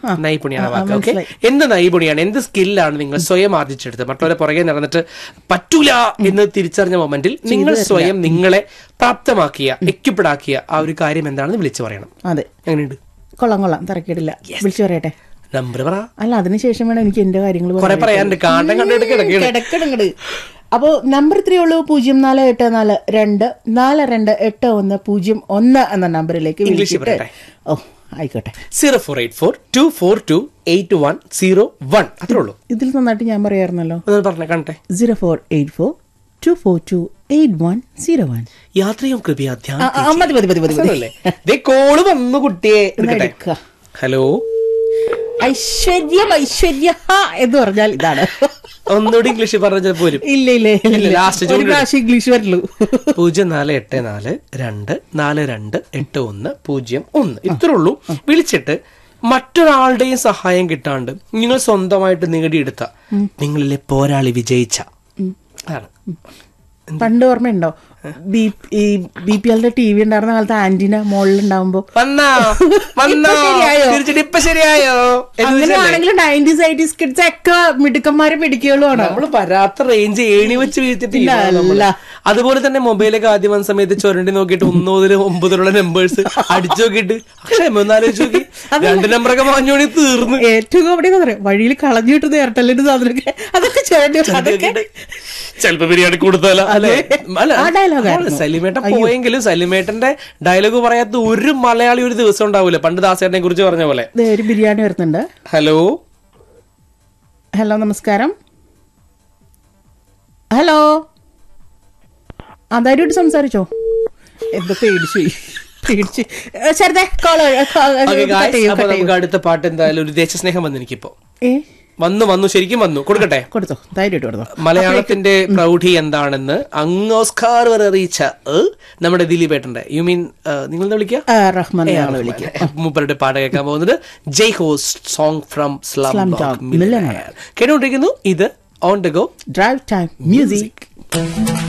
നൈപുണ്യാണ് ആ, വാക്ക് ഓക്കെ മനസ്സിലായി. എന്ത് നൈപുണ്യാണ് എന്ത് സ്കില്ലാണ് നിങ്ങൾ സ്വയം ആർജിച്ചെടുത്തത് മറ്റുള്ളവരെ പുറകെ നടന്നിട്ട് പറ്റൂല എന്ന് തിരിച്ചറിഞ്ഞ മൊമെന്റിൽ നിങ്ങൾ സ്വയം നിങ്ങളെ പ്രാപ്തമാക്കിയ equipped ആക്കിയ ആ ഒരു കാര്യം എന്താണെന്ന് വിളിച്ചു പറയണം അതെ എങ്ങനെയുണ്ട് കൊള്ളാം കൊള്ളാം തിരക്കിടില്ല വിളിച്ചു പറയട്ടെ നമ്പർ പറ അല്ല അതിനുശേഷം വേണം എനിക്ക് എന്റെ കാര്യങ്ങൾ കുറെ പറയാനുണ്ട് കാണ്ടം കണ്ടിട്ട് കിടക്കുകയാണ് കിടക്കണങ്ങട് അപ്പോ നമ്പർ ത്രീ ഉള്ളൂ പൂജ്യം നാല് എട്ട് നാല് രണ്ട് നാല് രണ്ട് എട്ട് ഒന്ന് പൂജ്യം ഒന്ന് എന്ന നമ്പറിലേക്ക് ഇംഗ്ലീഷിൽ വിളിച്ചിട്ട് പറയട്ടെ. ഓ ആയിക്കോട്ടെ zero four eight four two four two eight one zero one അത്രേ ഉള്ളൂ ഇതിൽ നന്നായിട്ട് ഞാൻ പറയാറുന്നല്ലോ ഒന്ന് പറഞ്ഞേ കാണട്ടെ zero four eight four two four two eight one zero one യാത്രയും കൃപയാ മതി മതി മതി മതി മതി ദേ കോള് വന്നു കുട്ടിയെ എടുക്കട്ടെ എടുക്ക. ഹലോ ഐശ്വര്യം ഐശ്വര്യ എന്ന് പറഞ്ഞാൽ ഇതാണ് ഒന്നുകൂടി ഇംഗ്ലീഷിൽ പറഞ്ഞാൽ പോരും ഇല്ല ഇല്ല ഇല്ല, last ഒരു ചൂട്. പ്രാവശ്യം ഇംഗ്ലീഷ് വരുള്ളൂ പൂജ്യം നാല് എട്ട് നാല് രണ്ട് നാല് രണ്ട് എട്ട് ഒന്ന് പൂജ്യം ഒന്ന് ഇത്രേ ഉള്ളൂ വിളിച്ചിട്ട് മറ്റൊരാളുടെയും സഹായം കിട്ടാണ്ട് നിങ്ങൾ സ്വന്തമായിട്ട് നേടിയെടുത്ത നിങ്ങളിലെ പോരാളി വിജയിച്ച അതാണ് പണ്ട് ഓർമ്മയുണ്ടോ ബി ഈ ബി പി എല്ലിന്റെ ടി വി ഉണ്ടായിരുന്ന കാലത്ത് ആന്റിന മുകളിലുണ്ടാവുമ്പോ വന്നാ വന്നോ ഇപ്പൊ ശരിയായോ? തിരിച്ചിട്ട് ഇപ്പൊ ശരിയായോ എന്ന് വെച്ചല്ലേ? അങ്ങനെയാണെങ്കിൽ നയൻറ്റീസ് എയ്റ്റീസ് കിഡ്സ് ഒക്കെ മിടുക്കന്മാരെ പിടിക്കുള്ളൂ ആണ് നമ്മള് വരാത്ത റേഞ്ച് ഏണി വെച്ച് വീഴ്ത്തിട്ടില്ല ഇല്ല, നമ്മള്. അല്ല. അതുപോലെ തന്നെ മൊബൈലൊക്കെ ആദ്യം വന്ന സമയത്ത് ചുരണ്ടി നോക്കിയിട്ട് ഒന്ന് മുതൽ ഒമ്പതിലുള്ള നമ്പേഴ്സ് അടിച്ചു നോക്കിയിട്ട് ക്ഷമ ഒന്നാലോചിച്ച് നോക്കി രണ്ട് നമ്പറൊക്കെ വാങ്ങിയോണി തീർന്നു ഏറ്റവും കോമഡി എന്ന് പറയാം വഴിയിൽ കളഞ്ഞു കിട്ടുന്ന എയർടെല്ലിന്റെ സാധനമൊക്കെ അതൊക്കെ ചേട്ടൻ അതൊക്കെ ചിലപ്പോ ബിരിയാണി കൊടുത്താല അല്ലെ അല്ല ആ dialogue ആയിരുന്നു. സലിമേട്ടൻ പോയെങ്കിലും സലിമേട്ടന്റെ ഡയലോഗ് പറയാത്ത ഒരു മലയാളി ഒരു ദിവസം ഉണ്ടാവൂല പണ്ട് ദാസേട്ടനെ കുറിച്ച് പറഞ്ഞ പോലെ ദേ ഒരു ബിരിയാണി വരുന്നുണ്ട് ഹലോ ഹലോ നമസ്കാരം ഹലോ ആ ധൈര്യമായിട്ട് സംസാരിച്ചോ എന്തോ പേടിച്ചു പോയി. പേടിച്ചു ഏ, ശരതേ കോള് Okay, guys, അപ്പൊ നമുക്ക് അടുത്ത പാട്ട് എന്തായാലും ഒരു ദേശസ്നേഹം വന്നു എനിക്കിപ്പോ ഏ വന്നു വന്നു ശരിക്കും വന്നു കൊടുക്കട്ടെ കൊടുത്തോ ധൈര്യമായിട്ട് കൊടുത്തോ മലയാളത്തിന്റെ പ്രൗഢി എന്താണെന്ന് അങ്ങ് ഓസ്കാർ വരെ അറിയിച്ച ഏ, നമ്മുടെ ദിലീപേട്ടന്റെ യു മീൻ നിങ്ങൾ വിളിക്കുക ആ, റഹ്മാൻ ഞങ്ങൾ വിളിക്കും മൂപ്പരുടെ പാട്ട് കേൾക്കാൻ പോകുന്നത് ജയ് ഹോസ്റ്റ് song from slum Slumdog Millionaire. കേട്ടുകൊണ്ടിരിക്കുന്നു ഇത് on the go drive time music